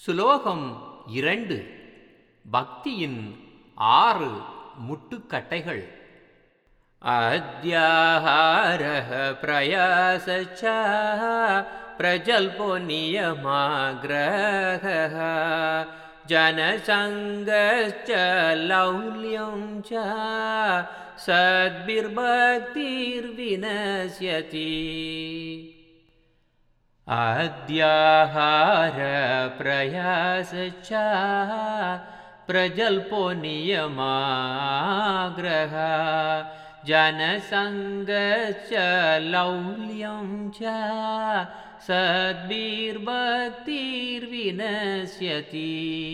சுலோகம் இரண்டு பக்தியின் ஆறு முட்டுக்கட்டைகள் அத்தியாஹாரः பிரயாசச்ச பிரஜல்போ நியமாகிரகः जनसङ्गश्च लौल्यं च सद्भिर्भक्तिर्विनश्यति अद्याहारप्रयासश्च प्रजल्पो नियमाग्रह जनसङ्गश्च लौल्यं च சத்பீர்பக்திர்வினஸ்யதி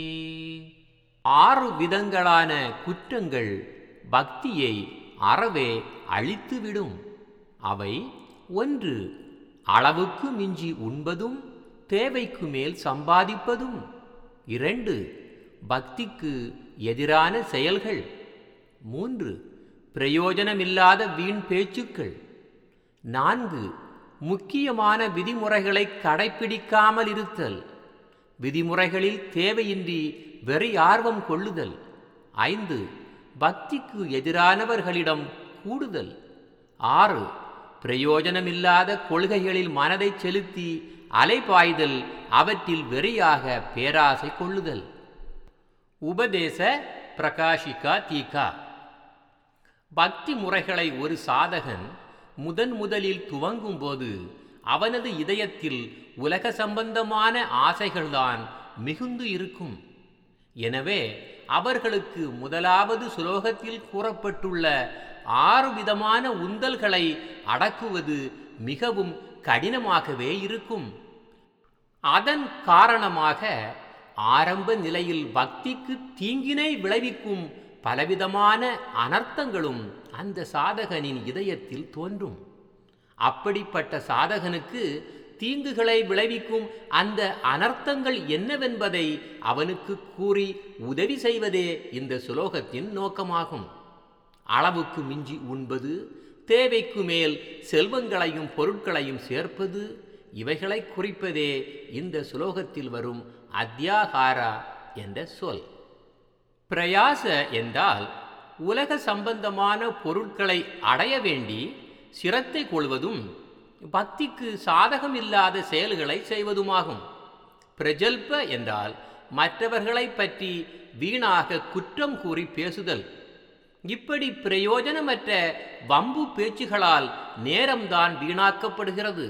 ஆறு விதங்களான குற்றங்கள் பக்தியை அறவே அழித்துவிடும் அவை ஒன்று அளவுக்கு மிஞ்சி உண்பதும் தேவைக்கு மேல் சம்பாதிப்பதும் இரண்டு பக்திக்கு எதிரான செயல்கள் மூன்று பிரயோஜனமில்லாத வீண் பேச்சுக்கள் நான்கு முக்கியமான விதிமுறைகளை கடைப்பிடிக்காமல் இருத்தல் விதிமுறைகளில் தேவையின்றி வெறி ஆர்வம் கொள்ளுதல் ஐந்து பக்திக்கு எதிரானவர்களிடம் கூடுதல் ஆறு பிரயோஜனமில்லாத கொள்கைகளில் மனதை செலுத்தி அலைபாய்தல் அவற்றில் வெறியாக பேராசை கொள்ளுதல் உபதேச பிரகாஷிகா தீகா பக்தி முறைகளை ஒரு சாதகன் முதன் முதலில் துவங்கும் போது அவனது இதயத்தில் உலக சம்பந்தமான ஆசைகள்தான் மிகுந்து இருக்கும் எனவே அவர்களுக்கு முதலாவது சுலோகத்தில் கூறப்பட்டுள்ள ஆறு விதமான உந்தல்களை அடக்குவது மிகவும் கடினமாகவே இருக்கும் அதன் காரணமாக ஆரம்ப நிலையில் பக்திக்கு தீங்கினை விளைவிக்கும் பலவிதமான அனர்த்தங்களும் அந்த சாதகனின் இதயத்தில் தோன்றும் அப்படிப்பட்ட சாதகனுக்கு தீங்குகளை விளைவிக்கும் அந்த அனர்த்தங்கள் என்னவென்பதை அவனுக்கு கூறி உதவி செய்வதே இந்த சுலோகத்தின் நோக்கமாகும் அளவுக்கு மிஞ்சி உண்பது தேவைக்கு மேல் செல்வங்களையும் பொருட்களையும் சேர்ப்பது இவைகளை குறிப்பதே இந்த சுலோகத்தில் வரும் அத்தியாகாரா என்ற சொல் பிரயாச என்றால் உலக சம்பந்தமான பொருட்களை அடைய வேண்டி சிரத்தை கொள்வதும் பக்திக்கு சாதகமில்லாத செயல்களை செய்வதுமாகும் பிரஜல்ப என்றால் மற்றவர்களை பற்றி வீணாக குற்றம் கூறி பேசுதல் இப்படி பிரயோஜனமற்ற வம்பு பேச்சுகளால் நேரம்தான் வீணாக்கப்படுகிறது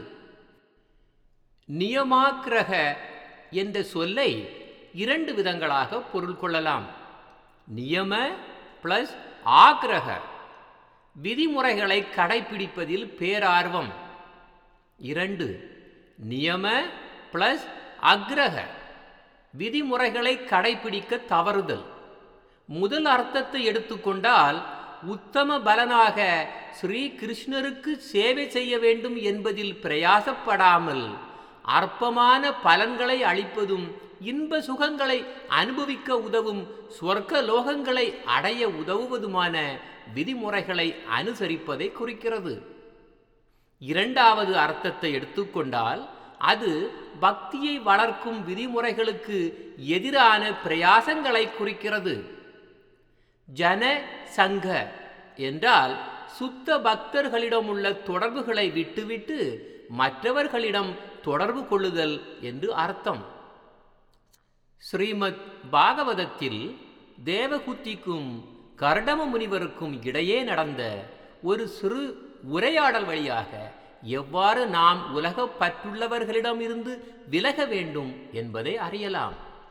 நியமாக்கிரக என்ற சொல்லை இரண்டு விதங்களாக பொருள் கொள்ளலாம் நியம பிளஸ் ஆக்ரக விதிமுறைகளை கடைபிடிப்பதில் பேரார்வம் இரண்டு நியம பிளஸ் அக்ரக விதிமுறைகளை கடைபிடிக்க தவறுதல் முதல் அர்த்தத்தை எடுத்துக்கொண்டால் உத்தம பலனாக ஸ்ரீ கிருஷ்ணருக்கு சேவை செய்ய வேண்டும் என்பதில் பிரயாசப்படாமல் அற்பமான பலன்களை அளிப்பதும் இன்ப சுகங்களை அனுபவிக்க உதவும் சொர்க்க லோகங்களை அடைய உதவுவதுமான விதிமுறைகளை அனுசரிப்பதை குறிக்கிறது இரண்டாவது அர்த்தத்தை எடுத்துக்கொண்டால் அது பக்தியை வளர்க்கும் விதிமுறைகளுக்கு எதிரான பிரயாசங்களை குறிக்கிறது ஜன சங்க என்றால் சுத்த பக்தர்களிடம் உள்ள தொடர்புகளை விட்டுவிட்டு மற்றவர்களிடம் தொடர்பு கொள்ளுதல் என்று அர்த்தம் ஸ்ரீமத் பாகவதத்தில் தேவகுத்திக்கும் கர்டம முனிவருக்கும் இடையே நடந்த ஒரு சிறு உரையாடல் வழியாக எவ்வாறு நாம் உலக பற்றுள்ளவர்களிடமிருந்து விலக வேண்டும் என்பதை அறியலாம்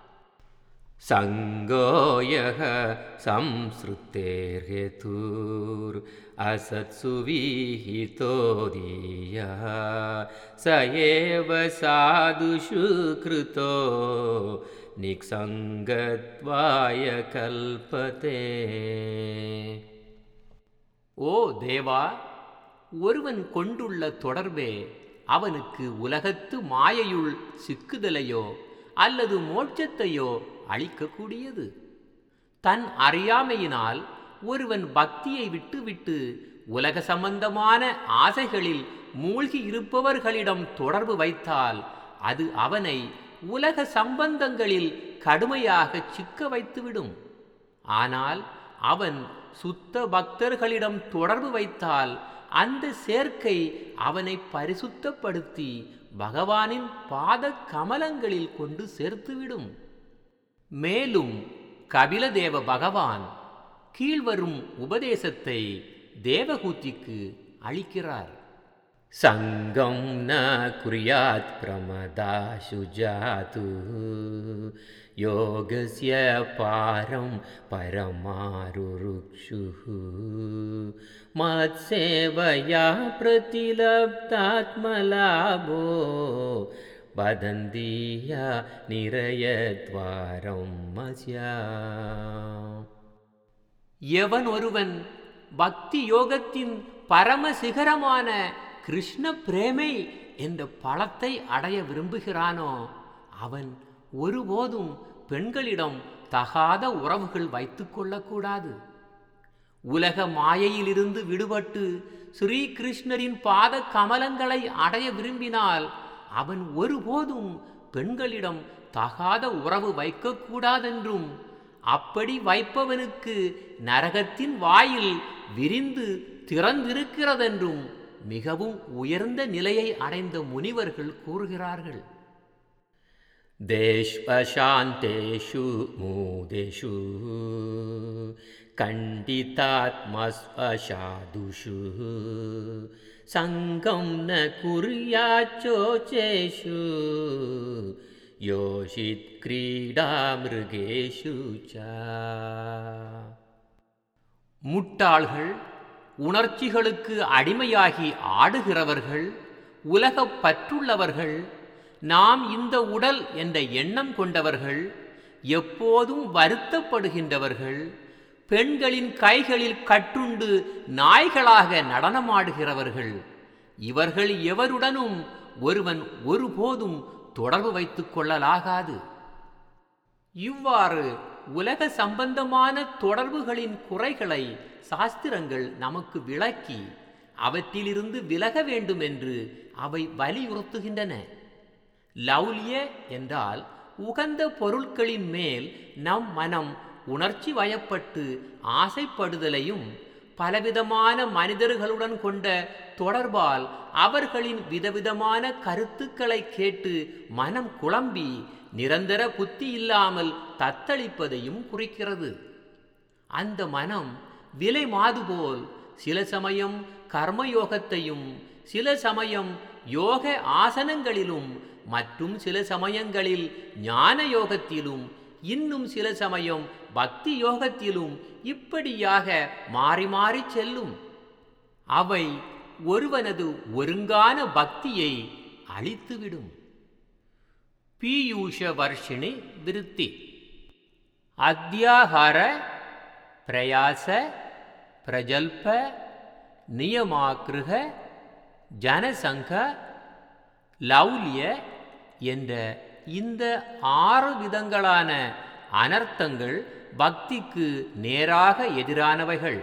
சங்கோயக சம்ஸ்ருத்தேர்ஹேதூர் असत्सु विहितोदीयः स एव साधुषु कृतो निक्सङ्गत्वाय கல்பதே ஓ தேவா ஒருவன் கொண்டுள்ள தொடர்பே அவனுக்கு உலகத்து மாயையுள் சிக்குதலையோ அல்லது மோட்சத்தையோ அளிக்கக்கூடியது தன் அறியாமையினால் ஒருவன் பக்தியை விட்டுவிட்டு உலக சம்பந்தமான ஆசைகளில் மூழ்கி இருப்பவர்களிடம் தொடர்பு வைத்தால் அது அவனை உலக சம்பந்தங்களில் கடுமையாக சிக்க வைத்துவிடும் ஆனால் அவன் சுத்த பக்தர்களிடம் தொடர்பு வைத்தால் அந்த சேர்க்கை அவனை பரிசுத்தப்படுத்தி பகவானின் பாத கமலங்களில் கொண்டு சேர்த்துவிடும் மேலும் கபிலதேவ பகவான் கீழ்வரும் உபதேசத்தை தேவகூத்திக்கு அளிக்கிறார் சங்கம் ந குறியாத் பிரமதாசு ஜாது யோகஸ்ய பாரம் பரமாருருக்ஷு மத்சேவயா பிரதிலப்தாத்மலாபோ வதந்தீயா நிரயத்வாரம் மஸ்யா எவன் ஒருவன் பக்தி யோகத்தின் பரமசிகரமான கிருஷ்ண பிரேமை என்ற பழத்தை அடைய விரும்புகிறானோ அவன் ஒருபோதும் பெண்களிடம் தகாத உறவுகள் வைத்துக் கொள்ளக்கூடாது உலக மாயையிலிருந்து விடுபட்டு ஸ்ரீகிருஷ்ணரின் பாத கமலங்களை அடைய விரும்பினால் அவன் ஒருபோதும் பெண்களிடம் தகாத உறவு வைக்கக்கூடாதென்றும் அப்படி வைப்பவனுக்கு நரகத்தின் வாயில் விரிந்து திறந்திருக்கிறதென்றும் மிகவும் உயர்ந்த நிலையை அடைந்த முனிவர்கள் கூறுகிறார்கள் தேஷ்வசாந்தேஷு மூதேஷு கண்டிதாத்மஸ்வசாதுஷு சங்கம் ந குறியாச்சோச்சேஷு யோஷித் கிரீடாமிருகேஷு முட்டாள்கள் உணர்ச்சிகளுக்கு அடிமையாகி ஆடுகிறவர்கள் உலகப் பற்றுள்ளவர்கள் நாம் இந்த உடல் என்ற எண்ணம் கொண்டவர்கள் எப்போதும் வருத்தப்படுகின்றவர்கள் பெண்களின் கைகளில் கட்டுண்டு நாய்களாக நடனமாடுகிறவர்கள் இவர்கள் எவருடனும் ஒருவன் ஒருபோதும் தொடர்பு வைத்துக் கொள்ளலாகாது இவ்வாறு உலக சம்பந்தமான தொடர்புகளின் குறைகளை சாஸ்திரங்கள் நமக்கு விளக்கி அவற்றிலிருந்து விலக வேண்டும் என்று அவை வலியுறுத்துகின்றன லௌலிய என்றால் உகந்த பொருட்களின் மேல் நம் மனம் உணர்ச்சி வயப்பட்டு ஆசைப்படுதலையும் பலவிதமான மனிதர்களுடன் கொண்ட தொடர்பால் அவர்களின் விதவிதமான கருத்துக்களை கேட்டு மனம் குழம்பி நிரந்தர புத்தி இல்லாமல் தத்தளிப்பதையும் குறிக்கிறது அந்த மனம் விலை மாது போல் சில சமயம் கர்மயோகத்தையும் சில சமயம் யோக ஆசனங்களிலும் மற்றும் சில சமயங்களில் ஞான யோகத்திலும் இன்னும் சில சமயம் பக்தி யோகத்திலும் இப்படியாக மாறி மாறி செல்லும் அவை ஒருவனது ஒருங்கான பக்தியை அழித்துவிடும் பீயூஷ வர்ஷிணி விருத்தி அத்தியாகார பிரயாச பிரஜல்ப நியமாக்கிருக ஜனசங்க லௌலிய என்ற இந்த ஆறு விதங்களான அனர்த்தங்கள் பக்திக்கு நேராக எதிரானவைகள்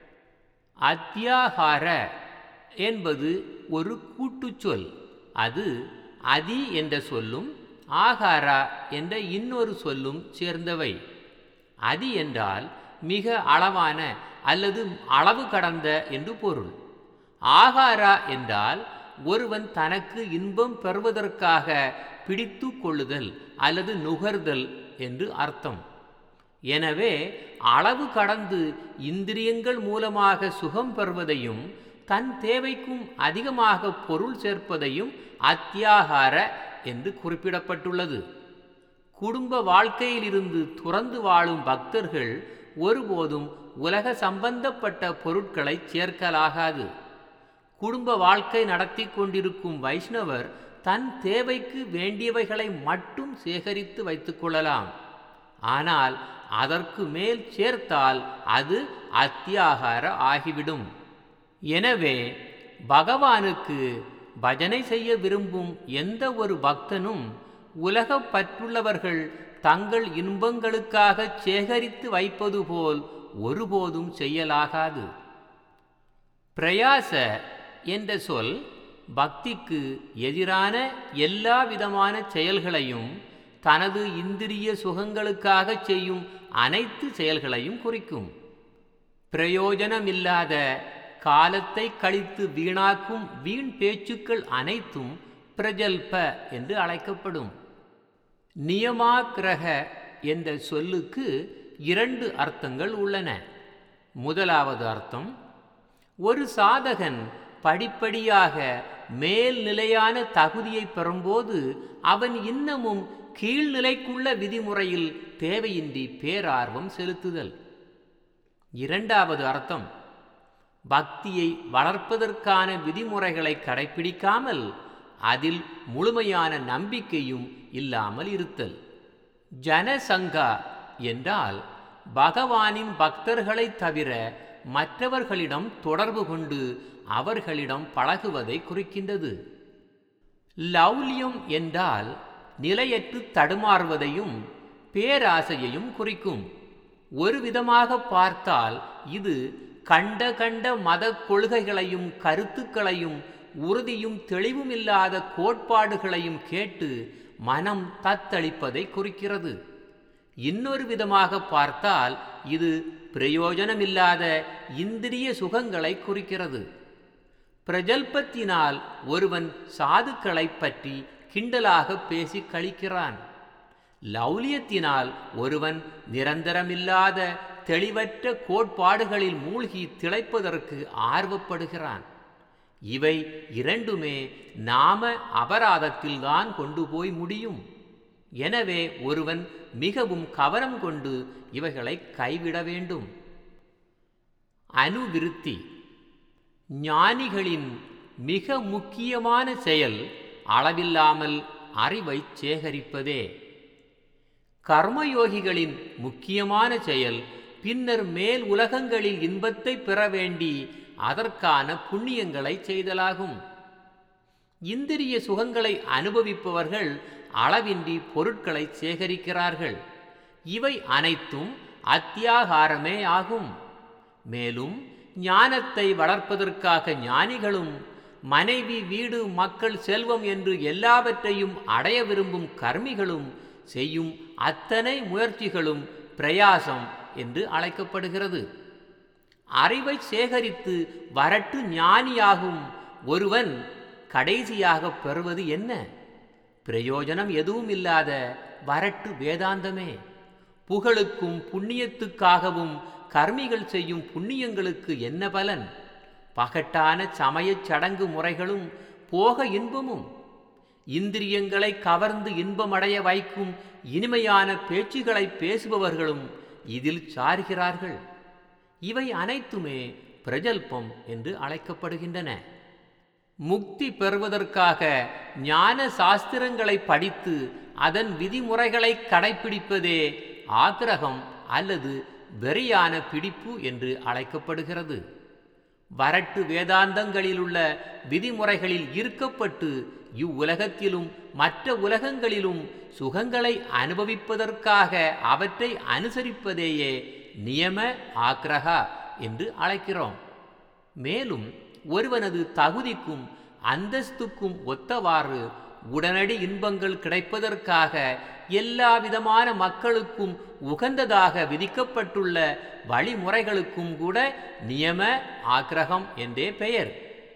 அத்தியாகார என்பது ஒரு கூட்டுச்சொல் அது அதி என்ற சொல்லும் ஆகாரா என்ற இன்னொரு சொல்லும் சேர்ந்தவை அதி என்றால் மிக அளவான அல்லது அளவு கடந்த என்று பொருள் ஆகாரா என்றால் ஒருவன் தனக்கு இன்பம் பெறுவதற்காக பிடித்து கொள்ளுதல் அல்லது நுகர்தல் என்று அர்த்தம் எனவே அளவு கடந்து இந்திரியங்கள் மூலமாக சுகம் பெறுவதையும் தன் தேவைக்கும் அதிகமாக பொருள் சேர்ப்பதையும் அத்தியாகார என்று குறிப்பிடப்பட்டுள்ளது குடும்ப வாழ்க்கையிலிருந்து துறந்து வாழும் பக்தர்கள் ஒருபோதும் உலக சம்பந்தப்பட்ட பொருட்களை சேர்க்கலாகாது குடும்ப வாழ்க்கை நடத்தி கொண்டிருக்கும் வைஷ்ணவர் தன் தேவைக்கு வேண்டியவைகளை மட்டும் சேகரித்து வைத்துக் கொள்ளலாம் ஆனால் அதற்கு மேல் சேர்த்தால் அது அத்தியாகார ஆகிவிடும் எனவே பகவானுக்கு பஜனை செய்ய விரும்பும் எந்த ஒரு பக்தனும் உலகப் பற்றுள்ளவர்கள் தங்கள் இன்பங்களுக்காக சேகரித்து வைப்பது போல் ஒருபோதும் செய்யலாகாது பிரயாச என்ற சொல் பக்திக்கு எதிரான எல்லா விதமான செயல்களையும் தனது இந்திரிய சுகங்களுக்காக செய்யும் அனைத்து செயல்களையும் குறிக்கும் பிரயோஜனமில்லாத காலத்தை கழித்து வீணாக்கும் வீண் பேச்சுக்கள் அனைத்தும் பிரஜல்ப என்று அழைக்கப்படும் நியமாக்கிரக என்ற சொல்லுக்கு இரண்டு அர்த்தங்கள் உள்ளன முதலாவது அர்த்தம் ஒரு சாதகன் படிப்படியாக மேல்நிலையான தகுதியை பெறும்போது அவன் இன்னமும் கீழ்நிலைக்குள்ள விதிமுறையில் தேவையின்றி பேரார்வம் செலுத்துதல் இரண்டாவது அர்த்தம் பக்தியை வளர்ப்பதற்கான விதிமுறைகளை கடைபிடிக்காமல் அதில் முழுமையான நம்பிக்கையும் இல்லாமல் இருத்தல் ஜனசங்கா என்றால் பகவானின் பக்தர்களை தவிர மற்றவர்களிடம் தொடர்பு கொண்டு அவர்களிடம் பழகுவதை குறிக்கின்றது லௌலியம் என்றால் நிலையற்று தடுமாறுவதையும் பேராசையையும் குறிக்கும் ஒரு விதமாக பார்த்தால் இது கண்ட கண்ட மத கொள்கைகளையும் கருத்துக்களையும் உறுதியும் தெளிவுமில்லாத கோட்பாடுகளையும் கேட்டு மனம் தத்தளிப்பதை குறிக்கிறது இன்னொரு விதமாக பார்த்தால் இது பிரயோஜனமில்லாத இந்திரிய சுகங்களை குறிக்கிறது பிரஜல்பத்தினால் ஒருவன் சாதுக்களை பற்றி கிண்டலாக பேசி கழிக்கிறான் லௌலியத்தினால் ஒருவன் நிரந்தரமில்லாத தெளிவற்ற கோட்பாடுகளில் மூழ்கி திளைப்பதற்கு ஆர்வப்படுகிறான் இவை இரண்டுமே நாம அபராதத்தில்தான் கொண்டு போய் முடியும் எனவே ஒருவன் மிகவும் கவனம் கொண்டு இவைகளை கைவிட வேண்டும் அனுவிருத்தி ஞானிகளின் மிக முக்கியமான செயல் அளவில்லாமல் அறிவை சேகரிப்பதே கர்மயோகிகளின் முக்கியமான செயல் பின்னர் மேல் உலகங்களில் இன்பத்தை பெற வேண்டி அதற்கான புண்ணியங்களை செய்தலாகும் இந்திரிய சுகங்களை அனுபவிப்பவர்கள் அளவின்றி பொருட்களை சேகரிக்கிறார்கள் இவை அனைத்தும் அத்தியாகாரமே ஆகும் மேலும் ஞானத்தை வளர்ப்பதற்காக ஞானிகளும் மனைவி வீடு மக்கள் செல்வம் என்று எல்லாவற்றையும் அடைய விரும்பும் கர்மிகளும் செய்யும் அத்தனை முயற்சிகளும் பிரயாசம் என்று அழைக்கப்படுகிறது அறிவை சேகரித்து வரட்டு ஞானியாகும் ஒருவன் கடைசியாக பெறுவது என்ன பிரயோஜனம் எதுவும் இல்லாத வரட்டு வேதாந்தமே புகழுக்கும் புண்ணியத்துக்காகவும் கர்மிகள் செய்யும் புண்ணியங்களுக்கு என்ன பலன் பகட்டான சமயச் சடங்கு முறைகளும் போக இன்பமும் இந்திரியங்களை கவர்ந்து இன்பமடைய வைக்கும் இனிமையான பேச்சுகளை பேசுபவர்களும் இதில் சார்கிறார்கள் இவை அனைத்துமே பிரஜல்பம் என்று அழைக்கப்படுகின்றன முக்தி பெறுவதற்காக ஞான சாஸ்திரங்களை படித்து அதன் விதிமுறைகளை கடைப்பிடிப்பதே ஆக்கிரகம் அல்லது வெறியான பிடிப்பு என்று அழைக்கப்படுகிறது வரட்டு வேதாந்தங்களில் உள்ள விதிமுறைகளில் ஈர்க்கப்பட்டு இவ்வுலகத்திலும் மற்ற உலகங்களிலும் சுகங்களை அனுபவிப்பதற்காக அவற்றை அனுசரிப்பதேயே நியம ஆக்ரகா என்று அழைக்கிறோம் மேலும் ஒருவனது தகுதிக்கும் அந்தஸ்துக்கும் ஒத்தவாறு உடனடி இன்பங்கள் கிடைப்பதற்காக எல்லா விதமான மக்களுக்கும் உகந்ததாக விதிக்கப்பட்டுள்ள வழிமுறைகளுக்கும் கூட நியம ஆக்கிரகம் என்றே பெயர்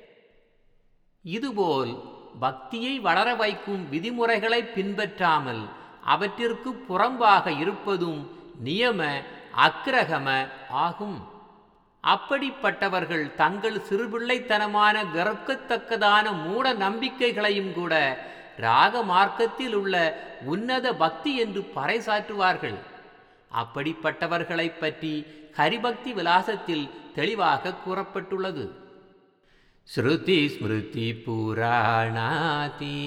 இதுபோல் பக்தியை வளர வைக்கும் விதிமுறைகளை பின்பற்றாமல் அவற்றிற்கு புறம்பாக இருப்பதும் நியம அக்கிரகம ஆகும் அப்படிப்பட்டவர்கள் தங்கள் சிறுபிள்ளைத்தனமான வெறுக்கத்தக்கதான மூட நம்பிக்கைகளையும் கூட ராக மார்க்கத்தில் உள்ள உன்னத பக்தி என்று பறைசாற்றுவார்கள் அப்படிப்பட்டவர்களைப் பற்றி ஹரிபக்தி விலாசத்தில் தெளிவாக கூறப்பட்டுள்ளது ஸ்ருதி ஸ்மிருதி புராணாதி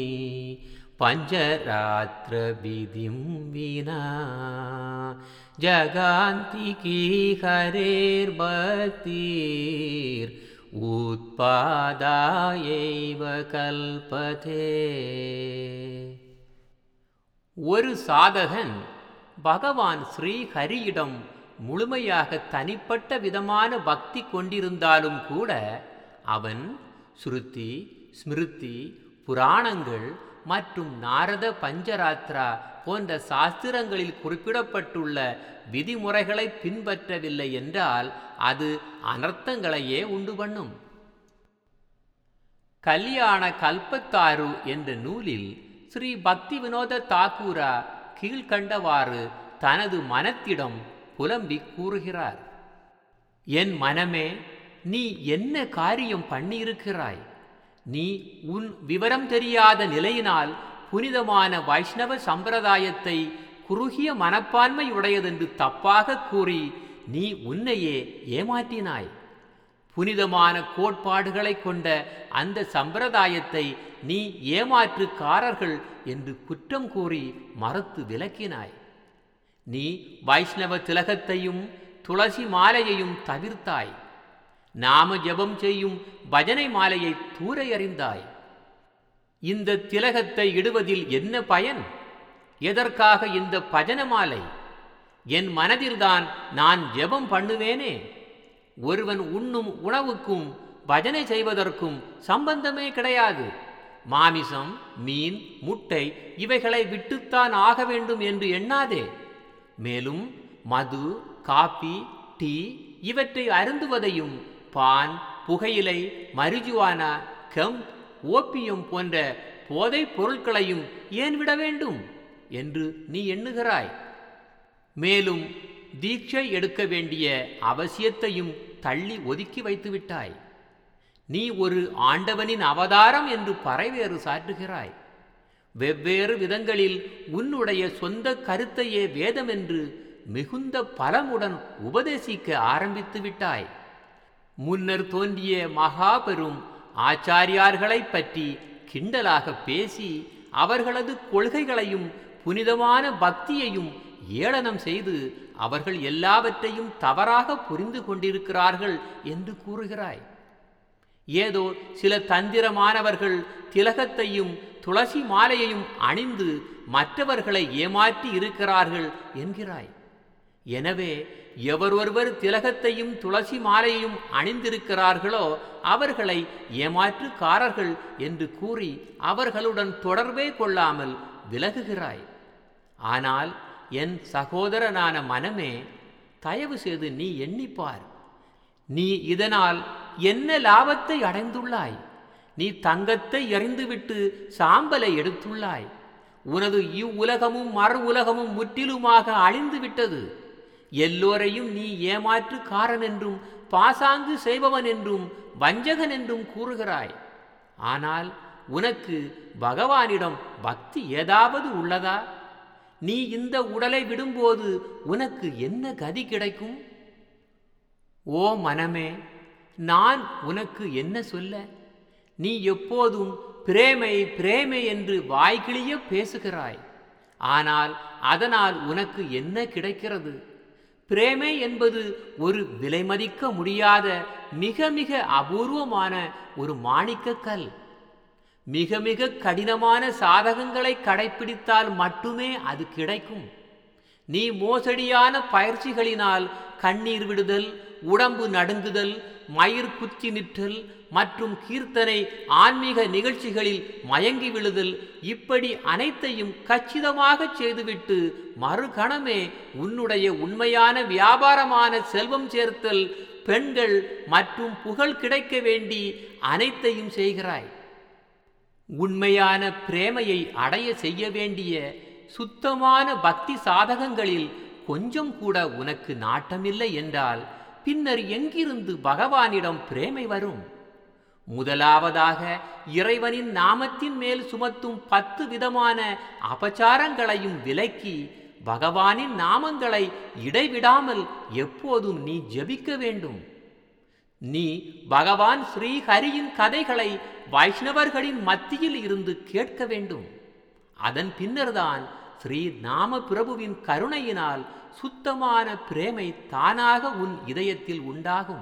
பஞ்சராத்திர விதிம் வினா ஜகாந்திகி ஹரேர்பக்தீர் உத்பாதாயைவ கல்பதே ஒரு சாதகன் பகவான் ஸ்ரீ ஹரியிடம் முழுமையாக தனிப்பட்ட விதமான பக்தி கொண்டிருந்தாலும் கூட அவன் ஸ்ருதி ஸ்மிருதி புராணங்கள் மற்றும் நாரத பஞ்சராத்ரா போன்ற சாஸ்திரங்களில் குறிப்பிடப்பட்டுள்ள விதிமுறைகளை பின்பற்றவில்லை என்றால் அது அனர்த்தங்களையே உண்டு பண்ணும் கல்யாண கல்பத்தாரு என்ற நூலில் ஸ்ரீ பக்தி வினோத தாக்கூரா கீழ்கண்டவாறு தனது மனத்திடம் புலம்பி கூறுகிறார் என் மனமே நீ என்ன காரியம் பண்ணியிருக்கிறாய் நீ உன் விவரம் தெரியாத நிலையினால் புனிதமான வைஷ்ணவ சம்பிரதாயத்தை குறுகிய மனப்பான்மை உடையதென்று தப்பாக கூறி நீ உன்னையே ஏமாற்றினாய் புனிதமான கோட்பாடுகளை கொண்ட அந்த சம்பிரதாயத்தை நீ ஏமாற்றுக்காரர்கள் என்று குற்றம் கூறி மறுத்து விலக்கினாய் நீ வைஷ்ணவ திலகத்தையும் துளசி மாலையையும் தவிர்த்தாய் நாம ஜெபம் செய்யும் பஜனை மாலையை தூர எறிந்தாய் இந்த திலகத்தை இடுவதில் என்ன பயன் எதற்காக இந்த பஜன மாலை என் மனதில்தான் நான் ஜெபம் பண்ணுவேனே ஒருவன் உண்ணும் உணவுக்கும் பஜனை செய்வதற்கும் சம்பந்தமே கிடையாது மாமிசம் மீன் முட்டை இவைகளை விட்டுத்தான் ஆக வேண்டும் என்று எண்ணாதே மேலும் மது காபி டீ இவற்றை அருந்துவதையும் பான் புகையிலை மரிஜுவானா கெம்ப் ஓப்பியம் போன்ற போதைப் பொருட்களையும் ஏன் விட வேண்டும் என்று நீ எண்ணுகிறாய் மேலும் தீட்சை எடுக்க வேண்டிய அவசியத்தையும் தள்ளி ஒதுக்கி வைத்து விட்டாய் நீ ஒரு ஆண்டவனின் அவதாரம் என்று பறைவேறு சாற்றுகிறாய் வெவ்வேறு விதங்களில் உன்னுடைய சொந்த கருத்தையே வேதம் என்று மிகுந்த பலமுடன் உபதேசிக்க ஆரம்பித்து விட்டாய் முன்னர் தோன்றிய மகாபெரும் ஆச்சாரியார்களைப் பற்றி கிண்டலாக பேசி அவர்களது கொள்கைகளையும் புனிதமான பக்தியையும் ஏளனம் செய்து அவர்கள் எல்லாவற்றையும் தவறாக புரிந்து கொண்டிருக்கிறார்கள் என்று கூறுகிறாய் ஏதோ சில தந்திரமானவர்கள் திலகத்தையும் துளசி மாலையையும் அணிந்து மற்றவர்களை ஏமாற்றி இருக்கிறார்கள் என்கிறாய் எனவே எவரொருவர் திலகத்தையும் துளசி மாலையையும் அணிந்திருக்கிறார்களோ அவர்களை ஏமாற்றுக்காரர்கள் என்று கூறி அவர்களுடன் தொடர்பே கொள்ளாமல் விலகுகிறாய் ஆனால் என் சகோதரனான மனமே தயவு செய்து நீ எண்ணிப்பார் நீ இதனால் என்ன லாபத்தை அடைந்துள்ளாய் நீ தங்கத்தை எறிந்துவிட்டு சாம்பலை எடுத்துள்ளாய் உனது இவ்வுலகமும் மறு உலகமும் முற்றிலுமாக அழிந்து விட்டது எல்லோரையும் நீ ஏமாற்றுக்காரன் என்றும் பாசாங்கு செய்பவன் என்றும் வஞ்சகன் என்றும் கூறுகிறாய் ஆனால் உனக்கு பகவானிடம் பக்தி ஏதாவது உள்ளதா நீ இந்த உடலை விடும்போது உனக்கு என்ன கதி கிடைக்கும் ஓ மனமே நான் உனக்கு என்ன சொல்ல நீ எப்போதும் பிரேமை பிரேமை என்று வாய்கிழிய பேசுகிறாய் ஆனால் அதனால் உனக்கு என்ன கிடைக்கிறது பிரேமை என்பது ஒரு விலைமதிக்க முடியாத மிக மிக அபூர்வமான ஒரு மாணிக்கக் கல் மிக மிக கடினமான சாதகங்களை கடைப்பிடித்தால் மட்டுமே அது கிடைக்கும் நீ மோசடியான பயிற்சிகளினால் கண்ணீர் விடுதல் உடம்பு நடுங்குதல் மயிர் குத்தி நிற்றல் மற்றும் கீர்த்தனை ஆன்மீக நிகழ்ச்சிகளில் மயங்கி விழுதல் இப்படி அனைத்தையும் கச்சிதமாக செய்துவிட்டு மறுகணமே உன்னுடைய உண்மையான வியாபாரமான செல்வம் சேர்த்தல் பெண்கள் மற்றும் புகழ் கிடைக்க வேண்டி அனைத்தையும் செய்கிறாய் உண்மையான பிரேமையை அடைய செய்ய வேண்டிய சுத்தமான பக்தி சாதகங்களில் கொஞ்சம் கூட உனக்கு நாட்டமில்லை என்றால் பின்னர் எங்கிருந்து பகவானிடம் பிரேமை வரும் முதலாவதாக இறைவனின் நாமத்தின் மேல் சுமத்தும் பத்து விதமான அபச்சாரங்களையும் விலக்கி பகவானின் நாமங்களை இடைவிடாமல் எப்போதும் நீ ஜெபிக்க வேண்டும் நீ பகவான் ஸ்ரீஹரியின் கதைகளை வைஷ்ணவர்களின் மத்தியில் இருந்து கேட்க வேண்டும் அதன் பின்னர்தான் ஸ்ரீ நாம பிரபுவின் கருணையினால் சுத்தமான பிரேமை தானாக உன் இதயத்தில் உண்டாகும்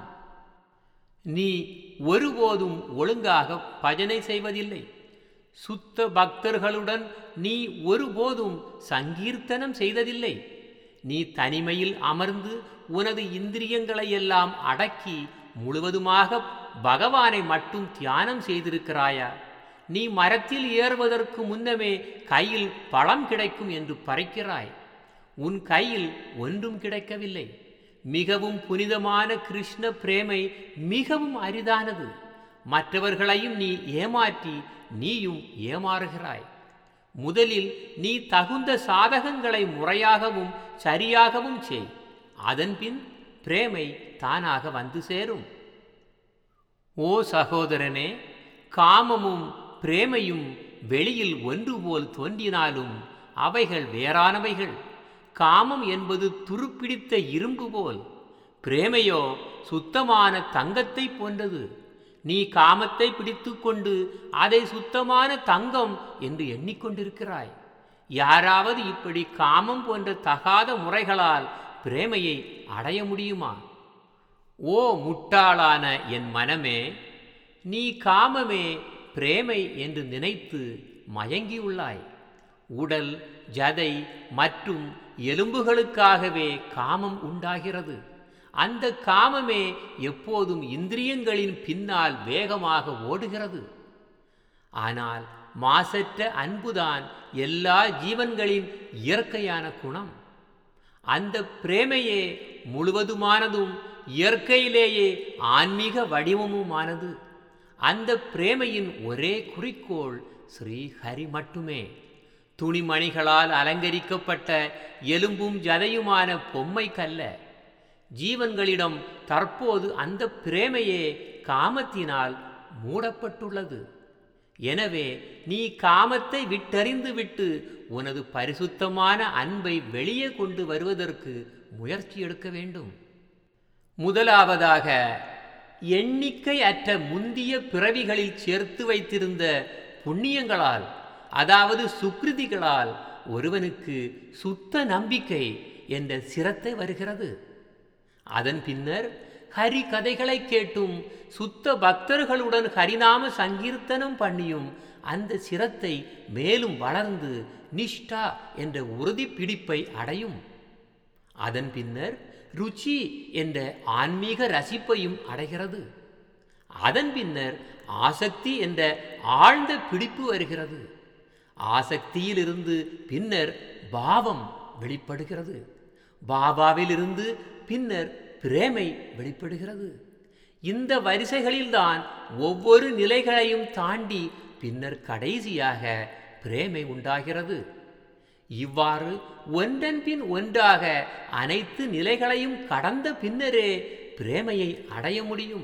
நீ ஒருபோதும் ஒழுங்காக பஜனை செய்வதில்லை சுத்த பக்தர்களுடன் நீ ஒருபோதும் சங்கீர்த்தனம் செய்ததில்லை நீ தனிமையில் அமர்ந்து உனது இந்திரியங்களை எல்லாம் அடக்கி முழுவதுமாக பகவானை மட்டும் தியானம் செய்திருக்கிறாயா நீ மரத்தில் ஏறுவதற்கு முன்னமே கையில் பழம் கிடைக்கும் என்று பறைக்கிறாய் உன் கையில் ஒன்றும் கிடைக்கவில்லை மிகவும் புனிதமான கிருஷ்ண பிரேமை மிகவும் அரிதானது மற்றவர்களையும் நீ ஏமாற்றி நீயும் ஏமாறுகிறாய் முதலில் நீ தகுந்த சாதகங்களை முறையாகவும் சரியாகவும் செய் அதன்பின் பிரேமை தானாக வந்து சேரும் ஓ சகோதரனே காமமும் பிரேமையும் வெளியில் ஒன்று போல் தோன்றினாலும் அவைகள் வேறானவைகள் காமம் என்பது துருப்பிடித்த இரும்பு போல் பிரேமையோ சுத்தமான தங்கத்தை போன்றது நீ காமத்தை பிடித்துக்கொண்டு அதை சுத்தமான தங்கம் என்று எண்ணிக்கொண்டிருக்கிறாய் யாராவது இப்படி காமம் போன்ற தகாத முறைகளால் பிரேமையை அடைய முடியுமா ஓ முட்டாளான என் மனமே நீ காமமே பிரேமை என்று நினைத்து மயங்கியுள்ளாய் உடல் ஜதை மற்றும் எலும்புகளுக்காகவே காமம் உண்டாகிறது அந்த காமமே எப்போதும் இந்திரியங்களின் பின்னால் வேகமாக ஓடுகிறது ஆனால் மாசற்ற அன்புதான் எல்லா ஜீவன்களின் இயற்கையான குணம் அந்த பிரேமையே முழுவதுமானதும் இயற்கையிலேயே ஆன்மீக வடிவமுமானது அந்த பிரேமையின் ஒரே குறிக்கோள் ஸ்ரீ ஹரி மட்டுமே துணிமணிகளால் அலங்கரிக்கப்பட்ட எலும்பும் ஜதையுமான பொம்மைக்கல்ல ஜீவன்களிடம் தற்போது அந்த பிரேமையே காமத்தினால் மூடப்பட்டுள்ளது எனவே நீ காமத்தை விட்டறிந்து விட்டு உனது பரிசுத்தமான அன்பை வெளியே கொண்டு வருவதற்கு முயற்சி எடுக்க வேண்டும் முதலாவதாக எண்ணிக்கை அற்ற முந்திய பிறவிகளில் சேர்த்து வைத்திருந்த புண்ணியங்களால் அதாவது சுக்ருதிகளால் ஒருவனுக்கு சுத்த நம்பிக்கை என்ற சிரத்தை வருகிறது அதன் பின்னர் ஹரி கதைகளை கேட்டும் சுத்த பக்தர்களுடன் ஹரிநாம சங்கீர்த்தனம் பண்ணியும் அந்த சிரத்தை மேலும் வளர்ந்து நிஷ்டா என்ற உறுதி பிடிப்பை அடையும் அதன் பின்னர் ருச்சி என்ற ஆன்மீக ரசிப்பையும் அடைகிறது அதன் பின்னர் ஆசக்தி என்ற ஆழ்ந்த பிடிப்பு வருகிறது ஆசக்தியிலிருந்து பின்னர் பாவம் வெளிப்படுகிறது பாபாவிலிருந்து பின்னர் பிரேமை வெளிப்படுகிறது இந்த வரிசைகளில்தான் ஒவ்வொரு நிலைகளையும் தாண்டி பின்னர் கடைசியாக பிரேமை உண்டாகிறது இவ்வாறு ஒன்றன் பின் ஒன்றாக அனைத்து நிலைகளையும் கடந்த பின்னரே பிரேமையை அடைய முடியும்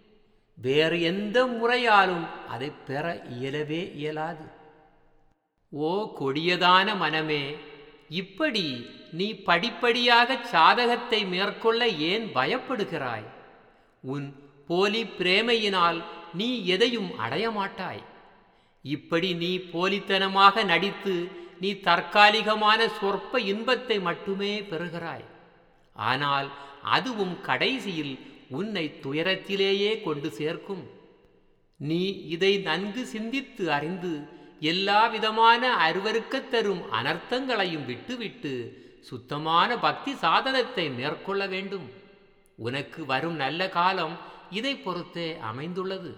வேறு எந்த முறையாலும் அதை பெற இயலவே இயலாது ஓ கொடியதான மனமே இப்படி நீ படிப்படியாக சாதகத்தை மேற்கொள்ள ஏன் பயப்படுகிறாய் உன் போலி பிரேமையினால் நீ எதையும் அடைய மாட்டாய் இப்படி நீ போலித்தனமாக நடித்து நீ தற்காலிகமான சொற்ப இன்பத்தை மட்டுமே பெறுகிறாய் ஆனால் அதுவும் கடைசியில் உன்னை துயரத்திலேயே கொண்டு சேர்க்கும் நீ இதை நன்கு சிந்தித்து அறிந்து எல்லா விதமான அருவருக்கத் தரும் அனர்த்தங்களையும் விட்டுவிட்டு சுத்தமான பக்தி சாதனத்தை மேற்கொள்ள வேண்டும் உனக்கு வரும் நல்ல காலம் இதை பொறுத்தே அமைந்துள்ளது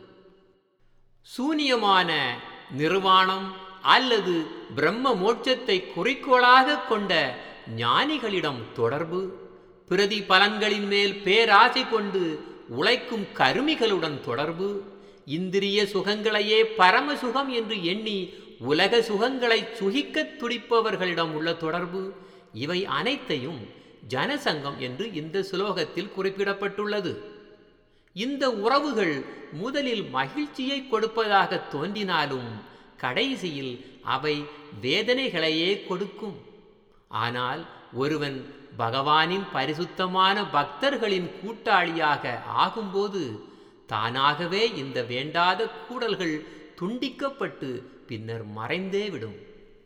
சூனியமான நிர்வாணம் அல்லது பிரம்ம மோட்சத்தை குறிக்கோளாக கொண்ட ஞானிகளிடம் தொடர்பு பிரதி பலன்களின் மேல் பேராசை கொண்டு உழைக்கும் கருமிகளுடன் தொடர்பு இந்திரிய சுகங்களையே பரம சுகம் என்று எண்ணி உலக சுகங்களை சுகிக்கத் துடிப்பவர்களிடம் உள்ள தொடர்பு இவை அனைத்தையும் ஜனசங்கம் என்று இந்த சுலோகத்தில் குறிப்பிடப்பட்டுள்ளது இந்த உறவுகள் முதலில் மகிழ்ச்சியை கொடுப்பதாக தோன்றினாலும் கடைசியில் அவை வேதனைகளையே கொடுக்கும் ஆனால் ஒருவன் பகவானின் பரிசுத்தமான பக்தர்களின் கூட்டாளியாக ஆகும்போது தானாகவே இந்த வேண்டாத கூடல்கள் துண்டிக்கப்பட்டு பின்னர் மறைந்தே விடும்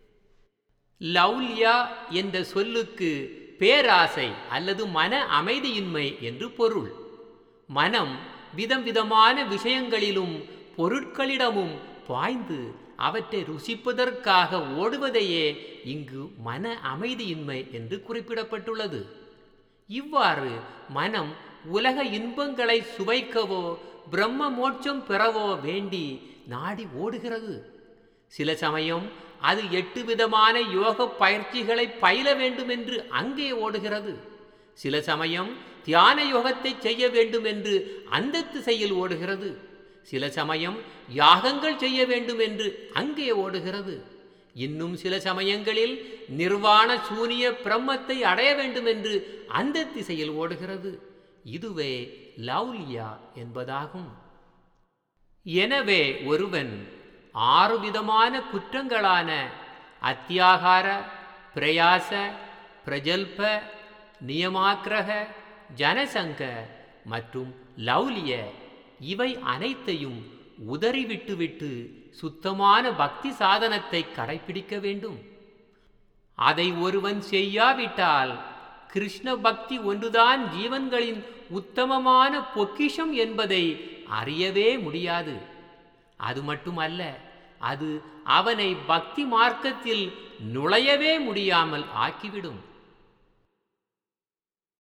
லௌல்யா என்ற சொல்லுக்கு பேராசை அல்லது மன அமைதியின்மை என்று பொருள் மனம் விதம் விதமான விஷயங்களிலும் பொருட்களிடமும் பாய்ந்து அவற்றை ருசிப்பதற்காக ஓடுவதையே இங்கு மன அமைதியின்மை என்று குறிப்பிடப்பட்டுள்ளது இவ்வாறு மனம் உலக இன்பங்களை சுவைக்கவோ பிரம்ம மோட்சம் பெறவோ வேண்டி நாடி ஓடுகிறது சில சமயம் அது எட்டு விதமான யோக பயிற்சிகளை பயில வேண்டும் என்று அங்கே ஓடுகிறது சில சமயம் தியான யோகத்தை செய்ய வேண்டும் என்று அந்த திசையில் ஓடுகிறது சில சமயம் யாகங்கள் செய்ய வேண்டும் என்று அங்கே ஓடுகிறது இன்னும் சில சமயங்களில் நிர்வாண சூனிய பிரம்மத்தை அடைய வேண்டும் என்று அந்த திசையில் ஓடுகிறது இதுவே லவ்லியா என்பதாகும் எனவே ஒருவன் ஆறு விதமான குற்றங்களான அத்தியாகார பிரயாச பிரஜல்ப நியமாக்கிரக ஜனசங்க மற்றும் லௌலிய இவை அனைத்தையும் உதறிவிட்டுவிட்டு சுத்தமான பக்தி சாதனத்தை கடைபிடிக்க வேண்டும் அதை ஒருவன் செய்யாவிட்டால் கிருஷ்ண பக்தி ஒன்றுதான் ஜீவன்களின் உத்தமமான பொக்கிஷம் என்பதை அறியவே முடியாது அது மட்டுமல்ல அது அவனை பக்தி மார்க்கத்தில் நுழையவே முடியாமல் ஆக்கிவிடும்